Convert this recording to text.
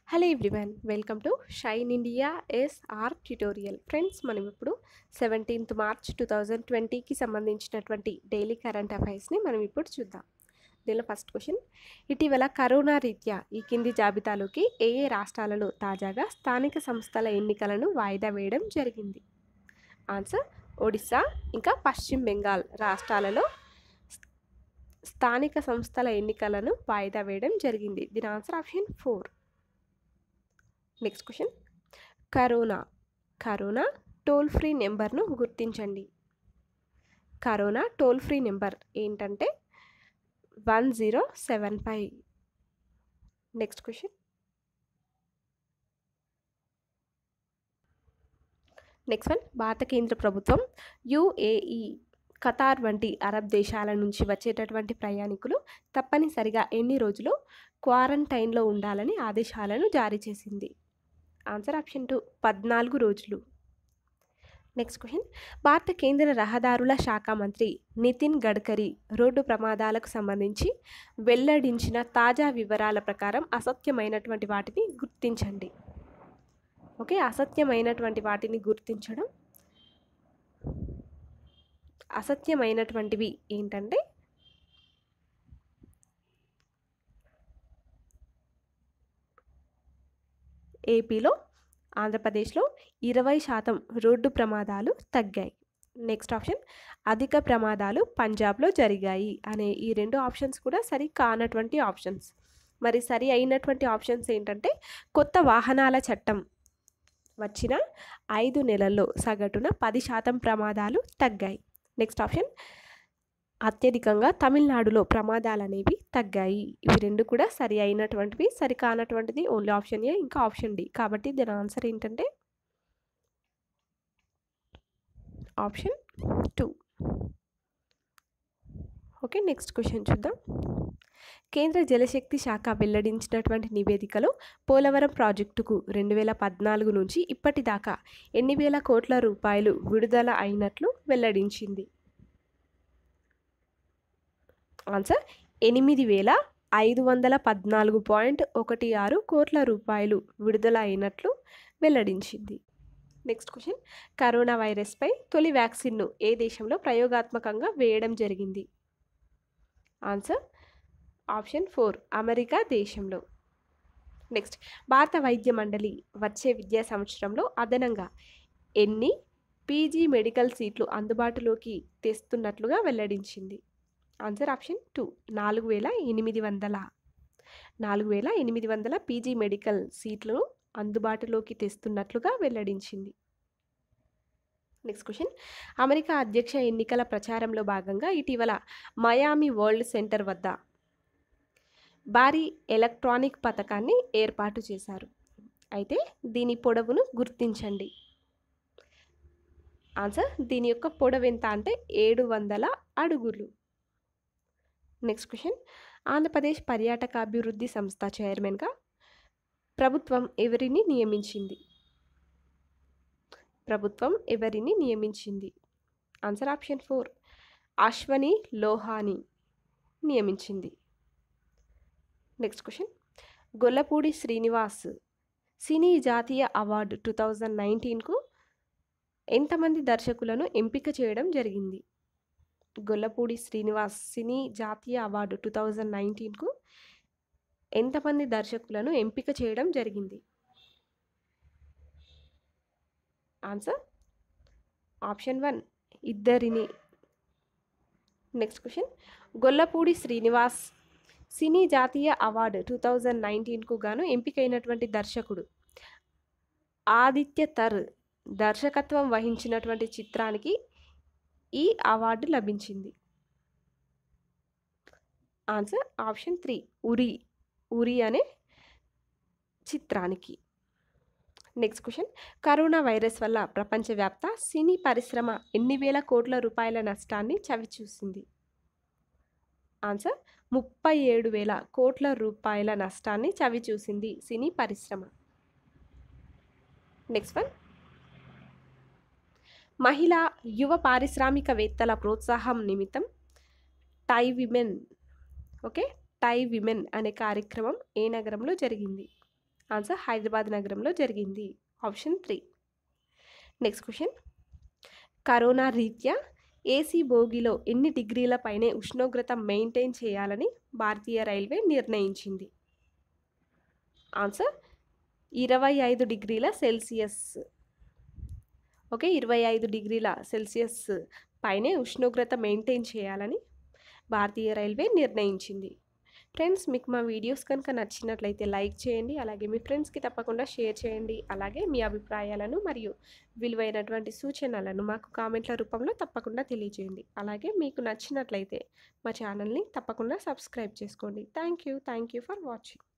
hello everyone welcome to shine India SR tutorial friends మనం ఇప్పుడు seventeenth March two thousand ట్వంటీకి సంబంధించినటువంటి daily current అఫైర్స్ని మనం ఇప్పుడు చూద్దాం దీనిలో ఫస్ట్ క్వశ్చన్ ఇటీవల కరోనా రీత్యా ఈ కింది జాబితాలోకి ఏ ఏ రాష్ట్రాలలో తాజాగా స్థానిక సంస్థల ఎన్నికలను వాయిదా వేయడం జరిగింది ఆన్సర్ ఒడిశా ఇంకా పశ్చిమ బెంగాల్ రాష్ట్రాలలో స్థానిక సంస్థల ఎన్నికలను వాయిదా వేయడం జరిగింది దీని answer option four next question corona corona toll free నెంబర్ను గుర్తించండి కరోనా టోల్ ఫ్రీ నెంబర్ ఏంటంటే one zero seven five next question next one భారత కేంద్ర ప్రభుత్వం యుఏఈ ఖతార్ వంటి అరబ్ దేశాల నుంచి వచ్చేటటువంటి ప్రయాణికులు తప్పనిసరిగా ఎన్ని రోజులు క్వారంటైన్లో ఉండాలని ఆదేశాలను జారీ చేసింది ఆన్సర్ ఆప్షన్ టూ పద్నాలుగు రోజులు నెక్స్ట్ క్వశ్చన్ భారత కేంద్ర రహదారుల శాఖ మంత్రి నితిన్ గడ్కరీ రోడ్డు ప్రమాదాలకు సంబంధించి వెల్లడించిన తాజా వివరాల ప్రకారం అసత్యమైనటువంటి వాటిని గుర్తించండి ఓకే అసత్యమైనటువంటి వాటిని గుర్తించడం అసత్యమైనటువంటివి ఏంటంటే ఏపీలో ఆంధ్రప్రదేశ్లో ఇరవై శాతం రోడ్డు ప్రమాదాలు తగ్గాయి నెక్స్ట్ ఆప్షన్ అధిక ప్రమాదాలు పంజాబ్లో జరిగాయి అనే ఈ రెండు ఆప్షన్స్ కూడా సరి కానటువంటి ఆప్షన్స్ మరి సరి అయినటువంటి ఆప్షన్స్ ఏంటంటే కొత్త వాహనాల చట్టం వచ్చిన ఐదు నెలల్లో సగటున పది శాతం ప్రమాదాలు తగ్గాయి నెక్స్ట్ ఆప్షన్ అత్యధికంగా తమిళనాడులో ప్రమాదాలు అనేవి తగ్గాయి ఇవి రెండు కూడా సరి అయినటువంటివి సరి కానటువంటిది ఓన్లీ ఆప్షన్ ఏ ఇంకా ఆప్షన్ డి కాబట్టి దీని ఆన్సర్ ఏంటంటే option two okay next question చూద్దాం కేంద్ర జలశక్తి శాఖ వెల్లడించినటువంటి నివేదికలో పోలవరం ప్రాజెక్టుకు రెండు వేల పద్నాలుగు నుంచి ఇప్పటిదాకా ఎన్ని వేల కోట్ల రూపాయలు విడుదల అయినట్లు వెల్లడించింది ఆన్సర్ ఎనిమిది వేల ఐదు వందల పద్నాలుగు పాయింట్ ఒకటి ఆరు కోట్ల రూపాయలు విడుదల అయినట్లు వెల్లడించింది నెక్స్ట్ క్వశ్చన్ కరోనా వైరస్పై తొలి వ్యాక్సిన్ను ఏ దేశంలో ప్రయోగాత్మకంగా వేయడం జరిగింది ఆన్సర్ ఆప్షన్ ఫోర్ అమెరికా దేశంలో నెక్స్ట్ భారత వైద్య మండలి వచ్చే విద్యా సంవత్సరంలో అదనంగా ఎన్ని పీజీ మెడికల్ సీట్లు అందుబాటులోకి తెస్తున్నట్లుగా వెల్లడించింది ఆన్సర్ ఆప్షన్ టూ నాలుగు వేల ఎనిమిది వందల నాలుగు వేల ఎనిమిది వందల పీజీ మెడికల్ సీట్లను అందుబాటులోకి తెస్తున్నట్లుగా వెల్లడించింది నెక్స్ట్ క్వశ్చన్ అమెరికా అధ్యక్ష ఎన్నికల ప్రచారంలో భాగంగా ఇటీవల మయామి వరల్డ్ సెంటర్ వద్ద భారీ ఎలక్ట్రానిక్ పథకాన్ని ఏర్పాటు చేశారు అయితే దీని పొడవును గుర్తించండి ఆన్సర్ దీని యొక్క పొడవు ఎంత అంటే ఏడు వందల అడుగులు నెక్స్ట్ క్వశ్చన్ ఆంధ్రప్రదేశ్ పర్యాటక అభివృద్ధి సంస్థ చైర్మన్గా ప్రభుత్వం ఎవరిని నియమించింది ప్రభుత్వం ఎవరిని నియమించింది answer option four Ashwani Lohani నియమించింది నెక్స్ట్ క్వశ్చన్ గొల్లపూడి శ్రీనివాస్ సినీ జాతీయ అవార్డు టూ థౌజండ్ నైన్టీన్కు ఎంతమంది దర్శకులను ఎంపిక చేయడం జరిగింది గొల్లపూడి శ్రీనివాస్ సినీ జాతీయ అవార్డు టూ థౌజండ్ నైన్టీన్కు ఎంతమంది దర్శకులను ఎంపిక చేయడం జరిగింది ఆన్సర్ ఆప్షన్ వన్ ఇద్దరిని నెక్స్ట్ క్వశ్చన్ గొల్లపూడి శ్రీనివాస్ సినీ జాతీయ అవార్డు టూ థౌజండ్ నైన్టీన్కు గాను ఎంపికైనటువంటి దర్శకుడు ఆదిత్య తర్ దర్శకత్వం వహించినటువంటి చిత్రానికి ఈ అవార్డు లభించింది answer option three Uri Uri అనే చిత్రానికి నెక్స్ట్ క్వశ్చన్ కరోనా వైరస్ వల్ల ప్రపంచవ్యాప్త సినీ పరిశ్రమ ఎన్ని వేల కోట్ల రూపాయల నష్టాన్ని చవిచూసింది ఆన్సర్ ముప్పై ఏడు వేల కోట్ల రూపాయల నష్టాన్ని చవిచూసింది సినీ పరిశ్రమ నెక్స్ట్ వన్ మహిళా యువ పారిశ్రామికవేత్తల ప్రోత్సాహం నిమిత్తం TiE women okay TiE women అనే కార్యక్రమం ఏ నగరంలో జరిగింది ఆన్సర్ హైదరాబాద్ నగరంలో జరిగింది option three next question corona రీత్యా ఏసీ బోగిలో ఎన్ని డిగ్రీల పైనే ఉష్ణోగ్రత మెయింటైన్ చేయాలని భారతీయ రైల్వే నిర్ణయించింది ఆన్సర్ ఇరవై ఐదు డిగ్రీల సెల్సియస్ ఓకే ఇరవై ఐదు డిగ్రీల సెల్సియస్ పైనే ఉష్ణోగ్రత మెయింటైన్ చేయాలని భారతీయ రైల్వే నిర్ణయించింది ఫ్రెండ్స్ మీకు మా వీడియోస్ కనుక నచ్చినట్లయితే లైక్ చేయండి అలాగే మీ ఫ్రెండ్స్కి తప్పకుండా షేర్ చేయండి అలాగే మీ అభిప్రాయాలను మరియు విలువైనటువంటి సూచనలను మాకు కామెంట్ల రూపంలో తప్పకుండా తెలియజేయండి అలాగే మీకు నచ్చినట్లయితే మా ఛానల్ని తప్పకుండా సబ్స్క్రైబ్ చేసుకోండి thank you thank you for watching